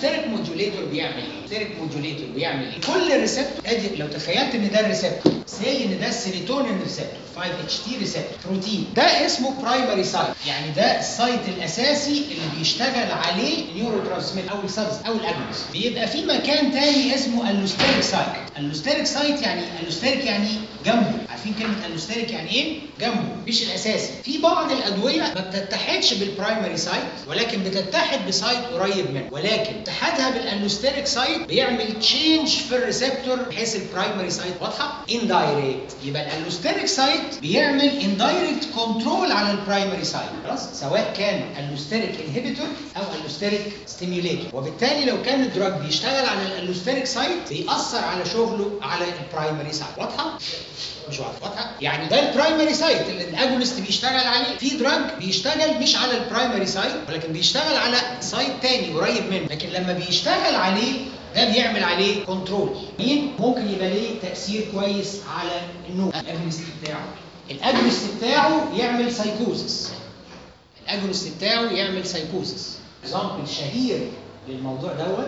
الالوستيريك موديوليتور بيعمل ايه؟ الالوستيريك موديوليتور بيعمل ايه؟ كل ريسبتور ادي لو تخيلت ان ده الريسبتور سي ان ده السيروتونين ريسبتور 5 اتش تي ريسبتور بروتين ده اسمه برايمري سايت يعني ده السايت الاساسي اللي بيشتغل عليه النيورو ترانسميت او السبز او الاجنس بيبقى في مكان تاني اسمه الوستيريك سايت الوستيريك سايت يعني الوستيريك يعني جنبه عارفين كلمه الوستيريك يعني ايه جنبه مش الاساسي في بعض الادويه ما بتتحدش بالبرايمري سايت ولكن بتتحد بسايت قريب منه ولكن اتحادها بالالوستيريك سايت بيعمل تشينج في الريسبتور بحيث البرايمري سايت واضحه اندايركت يبقى الالوستيريك سايت بيعمل اندايركت كنترول على البرايمري سايت خلاص سواء كان الالوستيريك انهبيتور او الالوستيريك ستيميوليتور وبالتالي لو كان الدراج بيشتغل على الالوستيريك سايت بيأثر على شغله على البرايمري سايت واضحه مش واضحه واضحه يعني ده البرايمري سايت اللي الاجونست بيشتغل عليه في دراج بيشتغل مش على البرايمري سايت ولكن بيشتغل على سايت تاني قريب منه لكن لما بيشتغل عليه ده بيعمل عليه كنترول مين ممكن يبقى ليه تاثير كويس على النوم الاجونست بتاعه الاجونست بتاعه يعمل سايكوزس الاجونست بتاعه يعمل سايكوزس اكزامبل شهير للموضوع دوت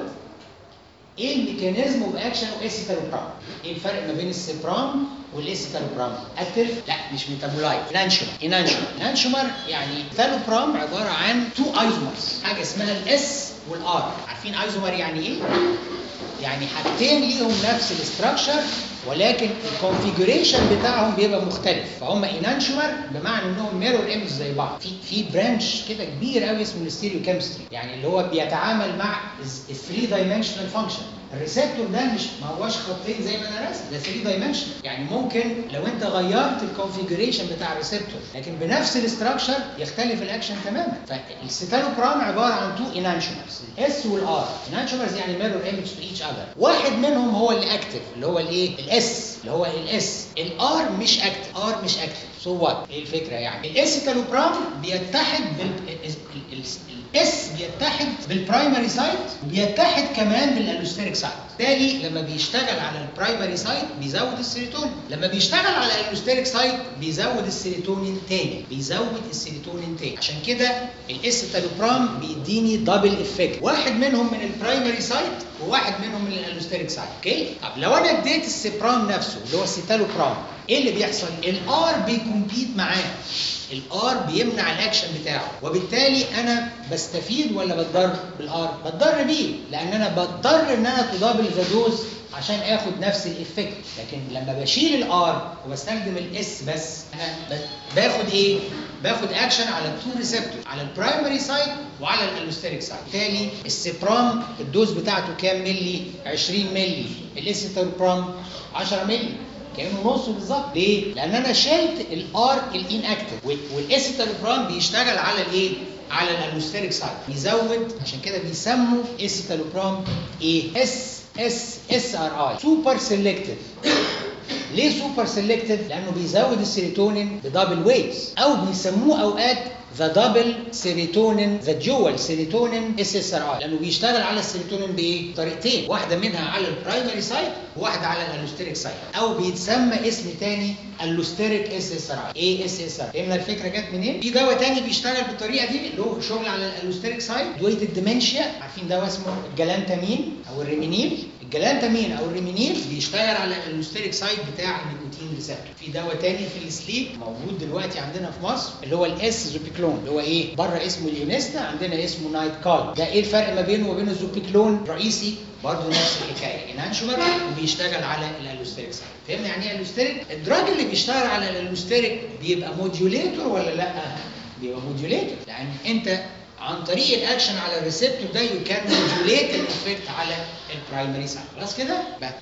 ايه الميكانيزم اوف اكشن اوف اسيتالوبرام؟ ايه الفرق ما بين السيبرام والاسيتالوبرام؟ اكتف؟ لا مش ميتابولايت انانشومر انانشومر انانشومر يعني الثالوبرام عباره عن تو ايزومرز حاجه اسمها الاس والار عارفين ايزومر يعني ايه؟ يعني حاجتين ليهم نفس الاستراكشر ولكن الكونفيجريشن بتاعهم بيبقى مختلف فهم انانشومر بمعنى انهم ميرور ايمج زي بعض في في برانش كده كبير قوي اسمه الستيريو كيمستري يعني اللي هو بيتعامل مع الثري دايمنشنال فانكشن الريسبتور ده مش ما هوش خطين زي ما انا راسم ده 3 دايمنشن يعني ممكن لو انت غيرت الكونفيجريشن بتاع الريسبتور لكن بنفس الاستراكشر يختلف الاكشن تماما فالستالوبرام عباره عن تو انانشومرز الاس والار انانشومرز يعني ميرور ايمج تو ايتش اذر واحد منهم هو اللي اكتف اللي هو الايه الاس اللي هو الاس الار مش اكتف ار مش اكتف سو وات ايه الفكره يعني الاسيتالوبرام بيتحد بال الاس بيتحد بالبرايمري سايت وبيتحد كمان بالالوستيريك سايت بالتالي لما بيشتغل على البرايمري سايت بيزود السيروتونين لما بيشتغل على الالوستيريك سايت بيزود السيروتونين تاني بيزود السيروتونين تاني عشان كده الاسيتالوبرام بيديني دبل افكت واحد منهم من البرايمري سايت وواحد منهم من الالوستيريك سايت اوكي طب لو انا اديت السيبرام نفسه اللي هو السيتالوبرام ايه اللي بيحصل الار بيكمبيت معاه الار بيمنع الاكشن بتاعه وبالتالي انا بستفيد ولا بتضر بالار بتضر بيه لان انا بضطر ان انا تدابل ذا دوز عشان اخد نفس الايفكت لكن لما بشيل الار وبستخدم الاس بس انا باخد ايه باخد اكشن على التو ريسبتور على البرايمري سايد وعلى الالوستيريك سايد بالتالي السيبرام الدوز بتاعته كام ملي 20 ملي الاسيتالوبرام 10 ملي كانه نصه بالظبط ليه؟ لان انا شلت الار الان اكتف والاسيتالوبرام بيشتغل على الايه؟ على الالوستيريك سايد بيزود عشان كده بيسموا اسيتالوبرام ايه؟ اس اس اس ار اي سوبر سيلكتيف ليه سوبر سيلكتيف؟ لانه بيزود السيروتونين بدبل ويز او بيسموه اوقات ذا دبل سيروتونين ذا جوال سيروتونين اس اس ار اي لانه بيشتغل على السيروتونين بايه؟ طريقتين واحده منها على البرايمري سايت وواحده على الالوستيريك سايت او بيتسمى اسم تاني الوستيريك اس اس ار اي اي اس اس ار فهمنا الفكره جت منين؟ في دواء تاني بيشتغل بالطريقه دي اللي هو شغل على الالوستيريك سايت دويه الديمنشيا عارفين دواء اسمه الجلانتامين او الريمينيل الجلانتامين او الريمينيل بيشتغل على الالوستيريك سايت بتاع النيكوتين ريسبتور في دواء تاني في السليب موجود دلوقتي عندنا في مصر اللي هو الاس زوبيكلون اللي هو ايه بره اسمه اليونيستا عندنا اسمه نايت كال ده ايه الفرق ما بينه وبين الزوبيكلون رئيسي برضه نفس الحكايه انانشومر وبيشتغل على الالوستيريك سايت فهمنا يعني ايه الالوستيريك الدراج اللي بيشتغل على الالوستيريك بيبقى موديوليتور ولا لا بيبقى موديوليتور لان انت عن طريق الاكشن على الريسبتور ده يو كان موديوليت الافكت على البرايمري سايت خلاص كده